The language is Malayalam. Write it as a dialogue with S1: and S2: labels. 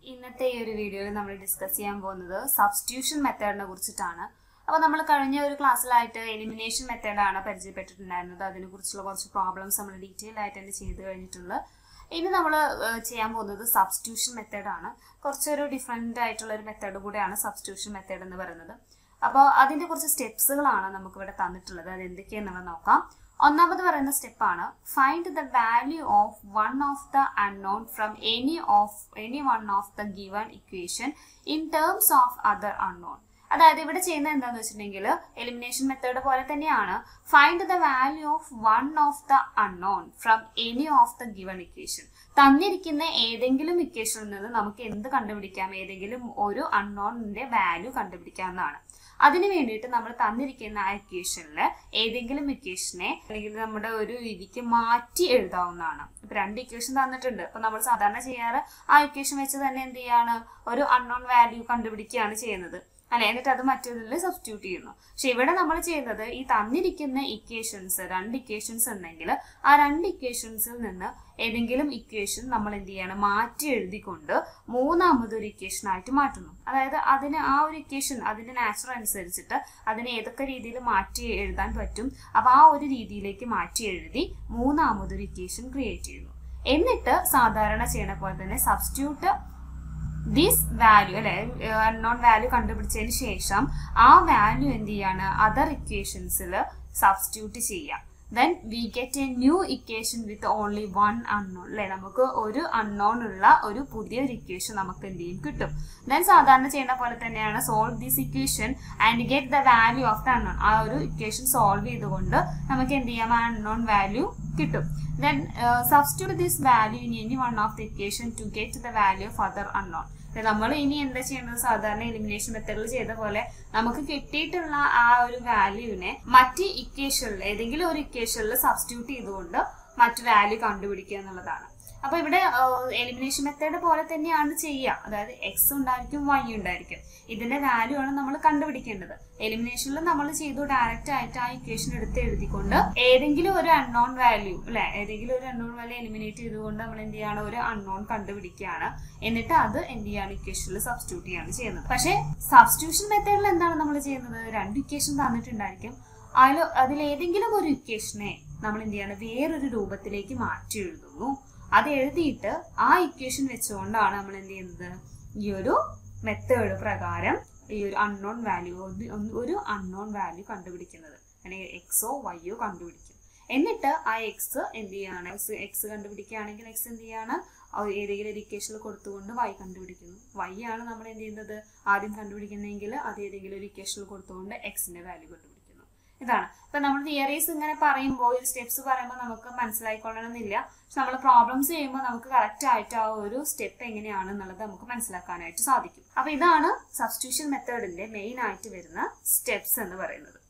S1: ഇന്നത്തെ ഈ ഒരു വീഡിയോയിൽ നമ്മൾ ഡിസ്കസ് ചെയ്യാൻ പോകുന്നത് സബ്സ്റ്റിറ്റ്യൂഷൻ മെത്തേഡിനെ കുറിച്ചിട്ടാണ് അപ്പോൾ നമ്മൾ കഴിഞ്ഞ ഒരു ക്ലാസ്സിലായിട്ട് എലിമിനേഷൻ മെത്തേഡാണ് പരിചയപ്പെട്ടിട്ടുണ്ടായിരുന്നത് അതിനെക്കുറിച്ചുള്ള കുറച്ച് പ്രോബ്ലംസ് നമ്മൾ ഡീറ്റെയിൽ ആയിട്ട് തന്നെ ചെയ്ത് കഴിഞ്ഞിട്ടുള്ളത് ഇനി നമ്മൾ ചെയ്യാൻ പോകുന്നത് സബ്സ്റ്റിറ്റ്യൂഷൻ മെത്തേഡാണ് കുറച്ചൊരു ഡിഫറെൻ്റ് ആയിട്ടുള്ള ഒരു മെത്തേഡ് കൂടെയാണ് സബ്സ്റ്റിറ്റ്യൂഷൻ മെത്തേഡ് എന്ന് പറയുന്നത് അപ്പോൾ അതിൻ്റെ കുറച്ച് സ്റ്റെപ്സുകളാണ് നമുക്കിവിടെ തന്നിട്ടുള്ളത് അത് എന്തൊക്കെയാണെന്നുള്ളത് നോക്കാം ഒന്നാമത് പറയുന്ന സ്റ്റെപ്പാണ് find the value of one of the unknown from any of any one of the given equation in terms of other unknown അതായത് ഇവിടെ ചെയ്യുന്നത് എന്താണെന്ന് വെച്ചിട്ടുണ്ടെങ്കിൽ എലിമിനേഷൻ മെത്തേഡ് പോലെ തന്നെയാണ് find the value of one of the unknown from any of the given equation തന്നിരിക്കുന്ന ഏതെങ്കിലും ഇക്വേഷനിൽ നിന്ന് നമുക്ക് എന്ത് കണ്ടുപിടിക്കാം ഏതെങ്കിലും ഒരു അൺനോണിന്റെ വാല്യൂ കണ്ടുപിടിക്കാവുന്നതാണ് അതിന് വേണ്ടിയിട്ട് നമ്മൾ തന്നിരിക്കുന്ന ആ ഇക്വേഷനിൽ ഏതെങ്കിലും ഇക്വേഷനെ അല്ലെങ്കിൽ നമ്മുടെ ഒരു രീതിക്ക് മാറ്റി എഴുതാവുന്നതാണ് ഇപ്പൊ രണ്ട് ഇക്വേഷൻ തന്നിട്ടുണ്ട് അപ്പൊ നമ്മൾ സാധാരണ ചെയ്യാറ് ആ ഇക്വേഷൻ വെച്ച് തന്നെ എന്ത് ചെയ്യാണ് ഒരു അൺനോൺ വാല്യൂ കണ്ടുപിടിക്കുകയാണ് ചെയ്യുന്നത് അല്ലെ എന്നിട്ട് അത് മറ്റൊന്നിൽ സബ്സ്റ്റിറ്റ്യൂട്ട് ചെയ്യുന്നു പക്ഷെ ഇവിടെ നമ്മൾ ചെയ്യുന്നത് ഈ തന്നിരിക്കുന്ന ഇക്വേഷൻസ് രണ്ട് ഇക്വേഷൻസ് ഉണ്ടെങ്കിൽ ആ രണ്ട് ഇക്വേഷൻസിൽ നിന്ന് ഏതെങ്കിലും ഇക്വേഷൻ നമ്മൾ എന്ത് ചെയ്യണം മാറ്റി എഴുതിക്കൊണ്ട് മൂന്നാമതൊരു ഇക്വേഷൻ ആയിട്ട് മാറ്റുന്നു അതായത് അതിന് ആ ഒരു ഇക്വേഷൻ അതിന്റെ നാച്ചുറൽ അനുസരിച്ചിട്ട് അതിനെ ഏതൊക്കെ രീതിയിൽ മാറ്റി എഴുതാൻ പറ്റും അപ്പൊ ആ ഒരു രീതിയിലേക്ക് മാറ്റി എഴുതി മൂന്നാമതൊരു ഇക്വേഷൻ ക്രിയേറ്റ് ചെയ്യുന്നു എന്നിട്ട് സാധാരണ ചെയ്യണ പോലെ തന്നെ സബ്സ്റ്റിറ്റ്യൂട്ട് ദിസ് വാല്യൂ അല്ലെ അൺനോൺ വാല്യൂ കണ്ടുപിടിച്ചതിന് ശേഷം ആ വാല്യൂ എന്ത് ചെയ്യാണ് അതർ ഇക്വേഷൻസിൽ സബ്സ്റ്റിറ്റ്യൂട്ട് ചെയ്യാം then we get a new equation with only one unknown അല്ലെ നമുക്ക് ഒരു അൺനോൺ ഉള്ള ഒരു പുതിയൊരു ഇക്വേഷൻ നമുക്ക് എന്ത് ചെയ്യും കിട്ടും ദെൻ സാധാരണ ചെയ്യുന്ന പോലെ തന്നെയാണ് solve this equation and get the value of the unknown ആ ഒരു ഇക്വേഷൻ സോൾവ് ചെയ്തുകൊണ്ട് നമുക്ക് എന്ത് ചെയ്യാം ആ അൺനോൺ വാല്യൂ കിട്ടും then uh, substitute this value in any one of the equation to get the value of other unknown നമ്മൾ ഇനി എന്താ ചെയ്യുന്നത് സാധാരണ എലിമിനേഷൻ മെത്തേഡിൽ ചെയ്ത പോലെ നമുക്ക് കിട്ടിയിട്ടുള്ള ആ ഒരു വാല്യൂവിനെ മറ്റ് ഇക്വേഷനിൽ ഏതെങ്കിലും ഒരു ഇക്വേഷനിൽ സബ്സ്റ്റിറ്റ്യൂട്ട് ചെയ്തുകൊണ്ട് മറ്റു വാല്യൂ കണ്ടുപിടിക്കുക എന്നുള്ളതാണ് അപ്പൊ ഇവിടെ എലിമിനേഷൻ മെത്തേഡ് പോലെ തന്നെയാണ് ചെയ്യുക അതായത് എക്സ് ഉണ്ടായിരിക്കും വൈ ഉണ്ടായിരിക്കും ഇതിന്റെ വാല്യൂ ആണ് നമ്മൾ കണ്ടുപിടിക്കേണ്ടത് എലിമിനേഷനിൽ നമ്മൾ ചെയ്തു ഡയറക്റ്റ് ആയിട്ട് ആ ഇക്വേഷൻ എടുത്ത് എഴുതിക്കൊണ്ട് ഏതെങ്കിലും ഒരു അൺനോൺ വാല്യൂ അല്ലെ ഏതെങ്കിലും ഒരു അൺനോൺ വാല്യൂ എലിമിനേറ്റ് ചെയ്തുകൊണ്ട് നമ്മൾ എന്ത് ചെയ്യാണ് ഒരു അൺനോൺ കണ്ടുപിടിക്കുകയാണ് എന്നിട്ട് അത് എന്ത് ചെയ്യാണ് ഇക്വേഷനിൽ സബ്സ്റ്റിറ്റ്യൂട്ട് ചെയ്യാണ് ചെയ്യുന്നത് പക്ഷേ സബ്സ്റ്റിറ്റ്യൂഷൻ മെത്തേഡിൽ എന്താണ് നമ്മൾ ചെയ്യുന്നത് രണ്ട് ഇക്വേഷൻ തന്നിട്ടുണ്ടായിരിക്കും അതിൽ അതിൽ ഏതെങ്കിലും ഒരു ഇക്വേഷനെ നമ്മൾ എന്ത് ചെയ്യാണ് വേറൊരു രൂപത്തിലേക്ക് മാറ്റി എഴുതുന്നു അത് എഴുതിയിട്ട് ആ ഇക്വേഷൻ വെച്ചുകൊണ്ടാണ് നമ്മൾ എന്ത് ചെയ്യുന്നത് ഈ ഒരു മെത്തേഡ് പ്രകാരം ഈ ഒരു അൺനോൺ വാല്യൂ ഒരു അൺനോൺ വാല്യൂ കണ്ടുപിടിക്കുന്നത് അല്ലെങ്കിൽ എക്സോ വൈയോ കണ്ടുപിടിക്കും എന്നിട്ട് ആ എക്സ് എന്ത് ചെയ്യാണ് എക്സ് എക്സ് കണ്ടുപിടിക്കുകയാണെങ്കിൽ എക്സ് എന്ത് ചെയ്യാണ് ഏതെങ്കിലും ഒരു ഇക്വേഷനിൽ കൊടുത്തുകൊണ്ട് വൈ കണ്ടുപിടിക്കുന്നു വൈ ആണ് നമ്മൾ എന്ത് ചെയ്യുന്നത് ആദ്യം കണ്ടുപിടിക്കുന്നതെങ്കിൽ അത് ഏതെങ്കിലും ഒരു ഇക്വേഷനിൽ കൊടുത്തുകൊണ്ട് എക്സിന്റെ വാല്യൂ കണ്ടുപിടിക്കുന്നു ഇതാണ് ഇപ്പൊ നമ്മൾ തിയറീസ് ഇങ്ങനെ പറയുമ്പോൾ ഒരു സ്റ്റെപ്സ് പറയുമ്പോൾ നമുക്ക് മനസ്സിലായിക്കൊള്ളണമെന്നില്ല പക്ഷെ നമ്മൾ പ്രോബ്ലംസ് ചെയ്യുമ്പോൾ നമുക്ക് കറക്റ്റ് ആയിട്ട് ആ ഒരു സ്റ്റെപ്പ് എങ്ങനെയാണ് എന്നുള്ളത് നമുക്ക് മനസ്സിലാക്കാനായിട്ട് സാധിക്കും അപ്പൊ ഇതാണ് സബ്സ്റ്റിറ്റ്യൂഷൻ മെത്തേഡിന്റെ മെയിൻ ആയിട്ട് വരുന്ന സ്റ്റെപ്സ് എന്ന് പറയുന്നത്